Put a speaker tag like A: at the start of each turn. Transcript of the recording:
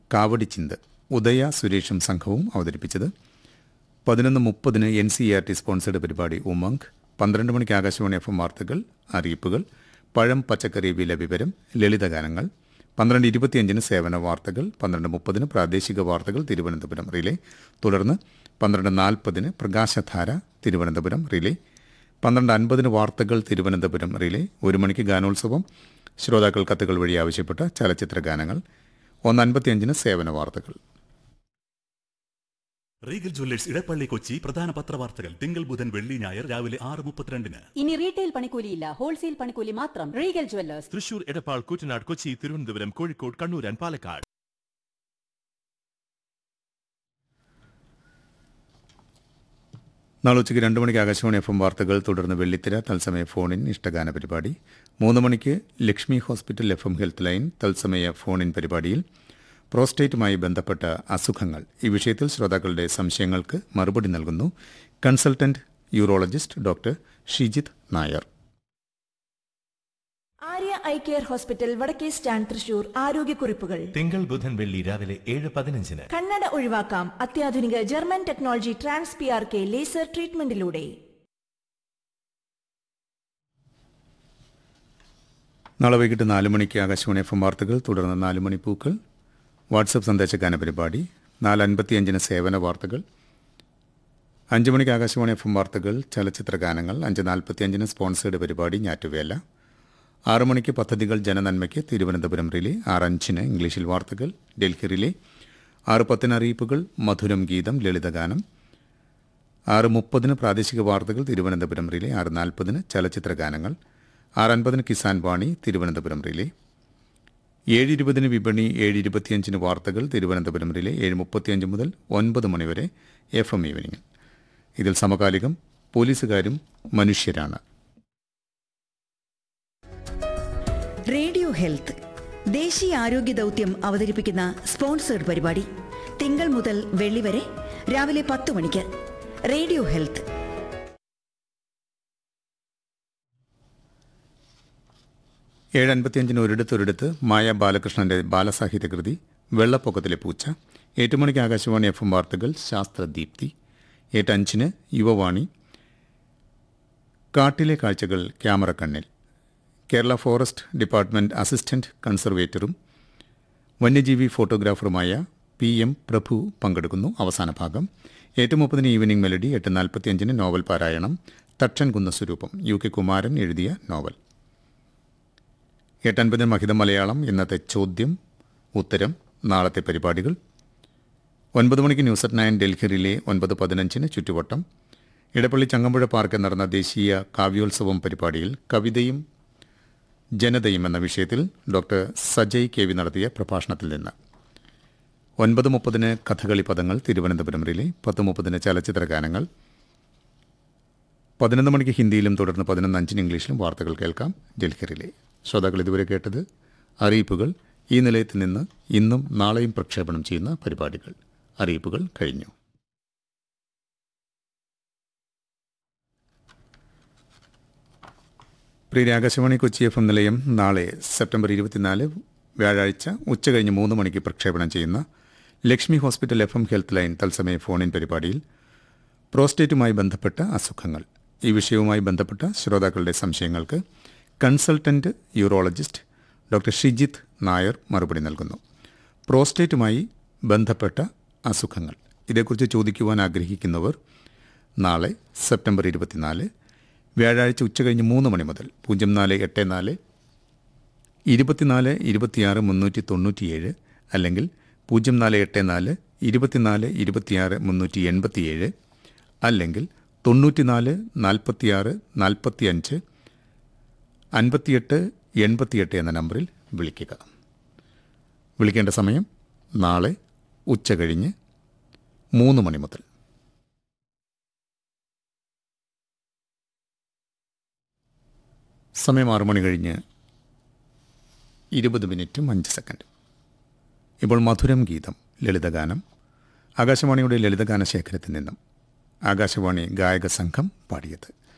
A: കാവടി ചിന്ത് ഉദയ സുരേഷും സംഘവും അവതരിപ്പിച്ചത് പതിനൊന്ന് മുപ്പതിന് N C R T sponsored പരിപാടി ഉമംഗ് പന്ത്രണ്ട് മണിക്ക് ആകാശവാണി എഫ് എം വാർത്തകൾ അറിയിപ്പുകൾ പഴം പച്ചക്കറി വില വിവരം ലളിതഗാനങ്ങൾ പന്ത്രണ്ട് ഇരുപത്തിയഞ്ചിന് സേവന വാർത്തകൾ പന്ത്രണ്ട് മുപ്പതിന് പ്രാദേശിക വാർത്തകൾ തിരുവനന്തപുരം റിലേ തുടർന്ന് പന്ത്രണ്ട് നാൽപ്പതിന് പ്രകാശധാര തിരുവനന്തപുരം റിലേ പന്ത്രണ്ട് അൻപതിന് വാർത്തകൾ തിരുവനന്തപുരം റിലേ ഒരു മണിക്ക് ഗാനോത്സവം ശ്രോതാക്കൾ കത്തുകൾ വഴി ആവശ്യപ്പെട്ട ചലച്ചിത്ര ഗാനങ്ങൾ ഒന്ന് അൻപത്തിയഞ്ചിന് സേവന വാർത്തകൾ
B: റീഗൽ ജ്വല്ലേഴ്സ് ഇടപ്പള്ളി കൊച്ചി പ്രധാന പത്രവാർത്തകൾ തിങ്കൾ ബുധൻ വെള്ളി ഞായർ രാവിലെ ആറ് മുപ്പത്തിരണ്ടിന്
C: ഇനി റീറ്റെയിൽ പണിക്കൂലിയില്ല ഹോൾസെയിൽ പണിക്കൂലി മാത്രം Regal jewellers
D: Thrissur Edappal Koottanad Kochi Thiruvananthapuram Kozhikode Kannur and Palakkad
A: നാളെ ഉച്ചയ്ക്ക് രണ്ട് മണിക്ക് ആകാശവാണി എഫ് എം വാർത്തകൾ തുടർന്ന് വെള്ളിത്തിര തത്സമയ ഫോണിൻ ഇഷ്ടഗാന പരിപാടി മൂന്ന് മണിക്ക് Lakshmi hospital F M health line തത്സമയ ഫോണിൻ പരിപാടിയിൽ പ്രോസ്റ്റേറ്റുമായി ബന്ധപ്പെട്ട അസുഖങ്ങൾ ഈ വിഷയത്തിൽ ശ്രോതാക്കളുടെ സംശയങ്ങൾക്ക് മറുപടി നൽകുന്നു consultant urologist doctor Shijith Nair
E: Arya eye care hospital വടക്കേ സ്റ്റാൻഡ് തൃശൂർ ആരോഗ്യക്കുറിപ്പുകൾ
F: തിങ്കൾ ബുധൻ വെള്ളി രാവിലെ ഏഴ് പതിനഞ്ചിന്
E: കണ്ണട ഒഴിവാക്കാം അത്യാധുനിക German technology trans P R K laser ട്രീറ്റ്മെന്റിലൂടെ
A: നാളെ വൈകിട്ട് നാല് മണിക്ക് ആകാശവാണി എഫ് എം വാർത്തകൾ തുടർന്ന് നാല് മണി പൂക്കൾ വാട്സപ്പ് സന്ദേശഗാന പരിപാടി നാല് അൻപത്തിയഞ്ചിന് സേവന വാർത്തകൾ അഞ്ച് മണിക്ക് ആകാശവാണി എഫ് എം വാർത്തകൾ ചലച്ചിത്ര ഗാനങ്ങൾ അഞ്ച് നാൽപ്പത്തിയഞ്ചിന് സ്പോൺസേഡ് പരിപാടി ഞാറ്റുവേല ആറ് മണിക്ക് പദ്ധതികൾ ജനനന്മയ്ക്ക് തിരുവനന്തപുരം റിലേ ആറ് അഞ്ചിന് ഇംഗ്ലീഷിൽ വാർത്തകൾ ഡൽഹി റിലേ ആറ് പത്തിന് അറിയിപ്പുകൾ മധുരം ഗീതം ലളിതഗാനം ആറ് മുപ്പതിന് പ്രാദേശിക വാർത്തകൾ തിരുവനന്തപുരം റിലേ ആറ് നാൽപ്പതിന് ചലച്ചിത്ര ഗാനങ്ങൾ ആറ് അൻപതിന് കിസാൻ വാണി തിരുവനന്തപുരം റിലേ ഏഴ് ഇരുപതിന് വിപണി ഏഴ് ഇരുപത്തിയഞ്ചിന് വാർത്തകൾ തിരുവനന്തപുരം റിലേ ഏഴ് മുപ്പത്തിയഞ്ച് മുതൽ ഒൻപത് മണിവരെ എഫ് എം ഈവനിംഗ് ഇതിൽ സമകാലികം പോലീസുകാരും മനുഷ്യരാണ്
G: റേഡിയോ ഹെൽത്ത് ദേശീയ ആരോഗ്യ ദൗത്യം അവതരിപ്പിക്കുന്ന സ്പോൺസേഡ് പരിപാടി തിങ്കൾ മുതൽ വെള്ളി വരെ രാവിലെ പത്ത് മണിക്ക് റേഡിയോ ഹെൽത്ത്
A: ഏഴ് അൻപത്തിയഞ്ചിന് ഒരിടത്തൊരിടത്ത് മായ ബാലകൃഷ്ണന്റെ ബാലസാഹിത്യകൃതി വെള്ളപ്പൊക്കത്തിലെ പൂച്ച എട്ട് മണിക്ക് ആകാശവാണി എഫ് എം വാർത്തകൾ ശാസ്ത്രദീപ്തി എട്ട് അഞ്ചിന് യുവവാണി കാട്ടിലെ കാഴ്ചകൾ ക്യാമറ കണ്ണിൽ കേരള ഫോറസ്റ്റ് ഡിപ്പാർട്ട്മെന്റ് അസിസ്റ്റന്റ് കൺസർവേറ്ററും വന്യജീവി ഫോട്ടോഗ്രാഫറുമായ പി എം പ്രഭു പങ്കെടുക്കുന്നു അവസാന ഭാഗം എട്ട് മുപ്പതിന് ഈവനിംഗ് മെലഡി എട്ട് നാൽപ്പത്തിയഞ്ചിന് നോവൽ പാരായണം തക്ഷൻ കുന്ന സ്വരൂപം യു കെ കുമാരൻ എഴുതിയ നോവൽ എട്ടൻപതിന് മഹിത മലയാളം ഇന്നത്തെ ചോദ്യം ഉത്തരം നാളത്തെ പരിപാടികൾ ഒൻപത് മണിക്ക് news at nine Delhi relay ഒൻപത് പതിനഞ്ചിന് ചുറ്റുവട്ടം ഇടപ്പള്ളി ചങ്ങമ്പുഴ പാർക്കിൽ നടന്ന ദേശീയ കാവ്യോത്സവം പരിപാടിയിൽ കവിതയും ജനതയും എന്ന വിഷയത്തിൽ ഡോക്ടർ സജയ് കെ വി നടത്തിയ പ്രഭാഷണത്തിൽ നിന്ന് ഒൻപത് മുപ്പതിന് കഥകളി പദങ്ങൾ തിരുവനന്തപുരം റിലേ പത്ത് മുപ്പതിന് ചലച്ചിത്ര ഗാനങ്ങൾ പതിനൊന്ന് മണിക്ക് ഹിന്ദിയിലും തുടർന്ന് പതിനൊന്ന് അഞ്ചിന് ഇംഗ്ലീഷിലും വാർത്തകൾ കേൾക്കാം ഡൽഹി റിലേ ശ്രോതാക്കൾ ഇതുവരെ കേട്ടത് അറിയിപ്പുകൾ ഈ നിലയത്തിൽ നിന്ന് ഇന്നും നാളെയും പ്രക്ഷേപണം ചെയ്യുന്ന പരിപാടികൾ അറിയിപ്പുകൾ കഴിഞ്ഞു പ്രിയ ആകാശവാണി കൊച്ചി എഫ് എം നിലയം നാളെ സെപ്റ്റംബർ ഇരുപത്തിനാല് വ്യാഴാഴ്ച ഉച്ചകഴിഞ്ഞ് മൂന്ന് മണിക്ക് പ്രക്ഷേപണം ചെയ്യുന്ന Lakshmi hospital F M health line തത്സമയ ഫോണിൻ പരിപാടിയിൽ പ്രോസ്റ്റേറ്റുമായി ബന്ധപ്പെട്ട അസുഖങ്ങൾ ഈ വിഷയവുമായി ബന്ധപ്പെട്ട ശ്രോതാക്കളുടെ സംശയങ്ങൾക്ക് consultant urologist doctor Shijith Nair മറുപടി നൽകുന്നു പ്രോസ്റ്റേറ്റുമായി ബന്ധപ്പെട്ട അസുഖങ്ങൾ ഇതേക്കുറിച്ച് ചോദിക്കുവാൻ ആഗ്രഹിക്കുന്നവർ നാളെ സെപ്റ്റംബർ ഇരുപത്തിനാല് വ്യാഴാഴ്ച ഉച്ചകഴിഞ്ഞ് മൂന്ന് മണി മുതൽ പൂജ്യം നാല് എട്ട് നാല് ഇരുപത്തിനാല് ഇരുപത്തിയാറ് മുന്നൂറ്റി തൊണ്ണൂറ്റിയേഴ് അല്ലെങ്കിൽ പൂജ്യം നാല് എട്ട് നാല് ഇരുപത്തിനാല് ഇരുപത്തിയാറ് മുന്നൂറ്റി എൺപത്തിയേഴ് അല്ലെങ്കിൽ തൊണ്ണൂറ്റിനാല് നാൽപ്പത്തിയാറ് നാൽപ്പത്തിയഞ്ച് അൻപത്തിയെട്ട് എൺപത്തിയെട്ട് എന്ന നമ്പറിൽ വിളിക്കുക വിളിക്കേണ്ട സമയം നാളെ ഉച്ച കഴിഞ്ഞ് മൂന്ന് മണി മുതൽ സമയം ആറു മണി കഴിഞ്ഞ് ഇരുപത് മിനിറ്റും അഞ്ച് സെക്കൻഡ് ഇപ്പോൾ മധുരം ഗീതം ലളിതഗാനം ആകാശവാണിയുടെ ലളിതഗാന ശേഖരത്തിൽ നിന്നും ആകാശവാണി ഗായക സംഘം പാടിയത്